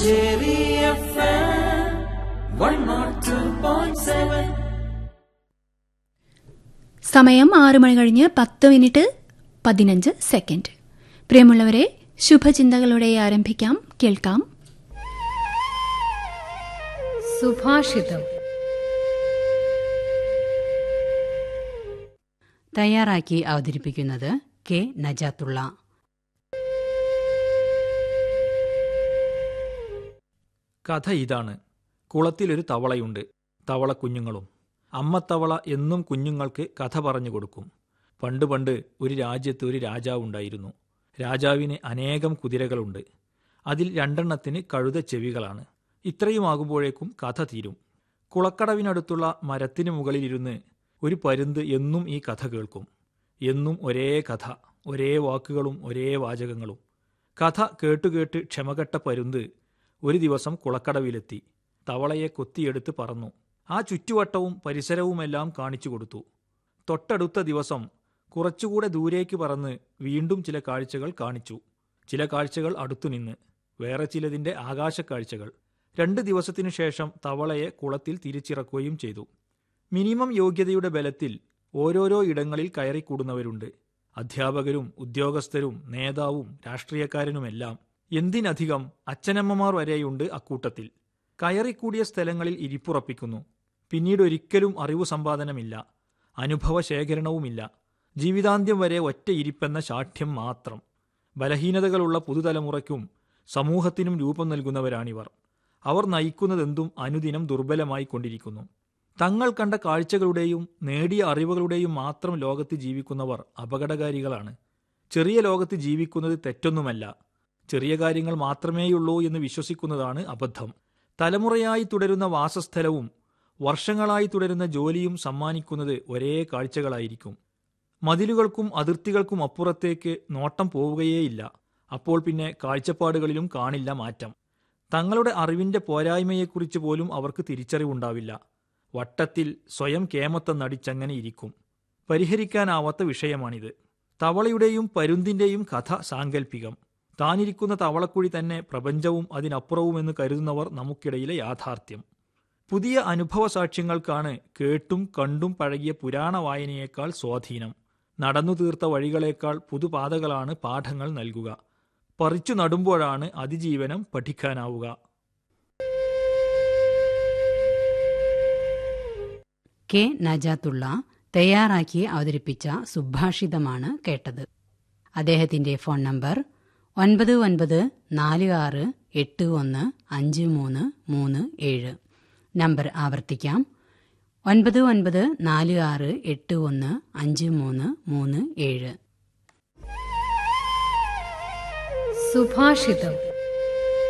Manjeri FM 102.7 സമയം ആറ് മണി കഴിഞ്ഞ് പത്ത് മിനിറ്റ് പതിനഞ്ച് സെക്കൻഡ് പ്രിയമുള്ളവരെ ശുഭചിന്തകളോടെ ആരംഭിക്കാം കേൾക്കാം സുഭാഷിതം തയ്യാറാക്കി അവതരിപ്പിക്കുന്നത് കെ നജാത്തുള്ള കഥ ഇതാണ് കുളത്തിലൊരു തവളയുണ്ട് തവള കുഞ്ഞുങ്ങളും അമ്മത്തവള എന്നും കുഞ്ഞുങ്ങൾക്ക് കഥ പറഞ്ഞു കൊടുക്കും പണ്ട് പണ്ട് ഒരു രാജ്യത്ത് ഒരു രാജാവുണ്ടായിരുന്നു രാജാവിന് അനേകം കുതിരകളുണ്ട് അതിൽ രണ്ടെണ്ണത്തിന് കഴുത ചെവികളാണ് ഇത്രയുമാകുമ്പോഴേക്കും കഥ തീരും കുളക്കടവിനടുത്തുള്ള മരത്തിന് മുകളിലിരുന്ന് ഒരു പരുന്ത് എന്നും ഈ കഥ കേൾക്കും എന്നും ഒരേ കഥ ഒരേ വാക്കുകളും ഒരേ വാചകങ്ങളും കഥ കേട്ടുകേട്ട് ക്ഷമകെട്ട പരുന്ത് ഒരു ദിവസം കുളക്കടവിലെത്തി തവളയെ കൊത്തിയെടുത്ത് പറന്നു ആ ചുറ്റുവട്ടവും പരിസരവുമെല്ലാം കാണിച്ചു കൊടുത്തു തൊട്ടടുത്ത ദിവസം കുറച്ചുകൂടെ ദൂരേക്ക് പറന്ന് വീണ്ടും ചില കാഴ്ചകൾ കാണിച്ചു ചില കാഴ്ചകൾ അടുത്തുനിന്ന് വേറെ ചിലതിന്റെ ആകാശക്കാഴ്ചകൾ രണ്ട് ദിവസത്തിനു ശേഷം തവളയെ കുളത്തിൽ തിരിച്ചിറക്കുകയും ചെയ്തു മിനിമം യോഗ്യതയുടെ ബലത്തിൽ ഓരോരോ ഇടങ്ങളിൽ കയറിക്കൂടുന്നവരുണ്ട് അധ്യാപകരും ഉദ്യോഗസ്ഥരും നേതാവും രാഷ്ട്രീയക്കാരനുമെല്ലാം എന്തിനധികം അച്ഛനമ്മമാർ വരെയുണ്ട് അക്കൂട്ടത്തിൽ കയറിക്കൂടിയ സ്ഥലങ്ങളിൽ ഇരിപ്പുറപ്പിക്കുന്നു പിന്നീട് ഒരിക്കലും അറിവു സമ്പാദനമില്ല അനുഭവ ശേഖരണവുമില്ല ജീവിതാന്ത്യം വരെ ഒറ്റ ഇരിപ്പെന്ന ശാഠ്യം മാത്രം ബലഹീനതകളുള്ള പുതുതലമുറയ്ക്കും സമൂഹത്തിനും രൂപം നൽകുന്നവരാണിവർ അവർ നയിക്കുന്നതെന്തും അനുദിനം ദുർബലമായി കൊണ്ടിരിക്കുന്നു തങ്ങൾ കണ്ട കാഴ്ചകളുടെയും നേടിയ അറിവുകളുടെയും മാത്രം ലോകത്ത് ജീവിക്കുന്നവർ അപകടകാരികളാണ് ചെറിയ ലോകത്ത് ജീവിക്കുന്നത് തെറ്റൊന്നുമല്ല ചെറിയ കാര്യങ്ങൾ മാത്രമേയുള്ളൂ എന്ന് വിശ്വസിക്കുന്നതാണ് അബദ്ധം തലമുറയായി തുടരുന്ന വാസസ്ഥലവും വർഷങ്ങളായി തുടരുന്ന ജോലിയും സമ്മാനിക്കുന്നത് ഒരേ കാഴ്ചകളായിരിക്കും മതിലുകൾക്കും അതിർത്തികൾക്കും അപ്പുറത്തേക്ക് നോട്ടം പോവുകയേയില്ല അപ്പോൾ പിന്നെ കാഴ്ചപ്പാടുകളിലും കാണില്ല മാറ്റം തങ്ങളുടെ അറിവിന്റെ പോരായ്മയെക്കുറിച്ച് പോലും അവർക്ക് തിരിച്ചറിവുണ്ടാവില്ല വട്ടത്തിൽ സ്വയം കേമത്തം നടിച്ചങ്ങനെ ഇരിക്കും പരിഹരിക്കാനാവാത്ത വിഷയമാണിത് തവളയുടെയും പരുന്തിന്റെയും കഥ സാങ്കല്പികം താനിരിക്കുന്ന തവളക്കുഴി തന്നെ പ്രപഞ്ചവും അതിനപ്പുറവുമെന്ന് കരുതുന്നവർ നമുക്കിടയിലെ യാഥാർത്ഥ്യം പുതിയ അനുഭവ സാക്ഷ്യങ്ങൾക്കാണ് കേട്ടും കണ്ടും പഴകിയ പുരാണ വായനയേക്കാൾ സ്വാധീനം നടന്നു തീർത്ത വഴികളേക്കാൾ പുതുപാതകളാണ് പാഠങ്ങൾ നൽകുക പറിച്ചു നടുമ്പോഴാണ് അതിജീവനം പഠിക്കാനാവുക കെ നജാത്തുള്ള തയ്യാറാക്കി അവതരിപ്പിച്ച സുഭാഷിതമാണ് കേട്ടത് അദ്ദേഹത്തിന്റെ ഫോൺ നമ്പർ ഒൻപത് ഒൻപത് നാല് ആറ് എട്ട് ഒന്ന് അഞ്ച് മൂന്ന് മൂന്ന് ഏഴ് നമ്പർ ആവർത്തിക്കാം ഒൻപത് ഒൻപത് നാല് ആറ് എട്ട് ഒന്ന് അഞ്ച് മൂന്ന് മൂന്ന് ഏഴ് സുഭാഷിതം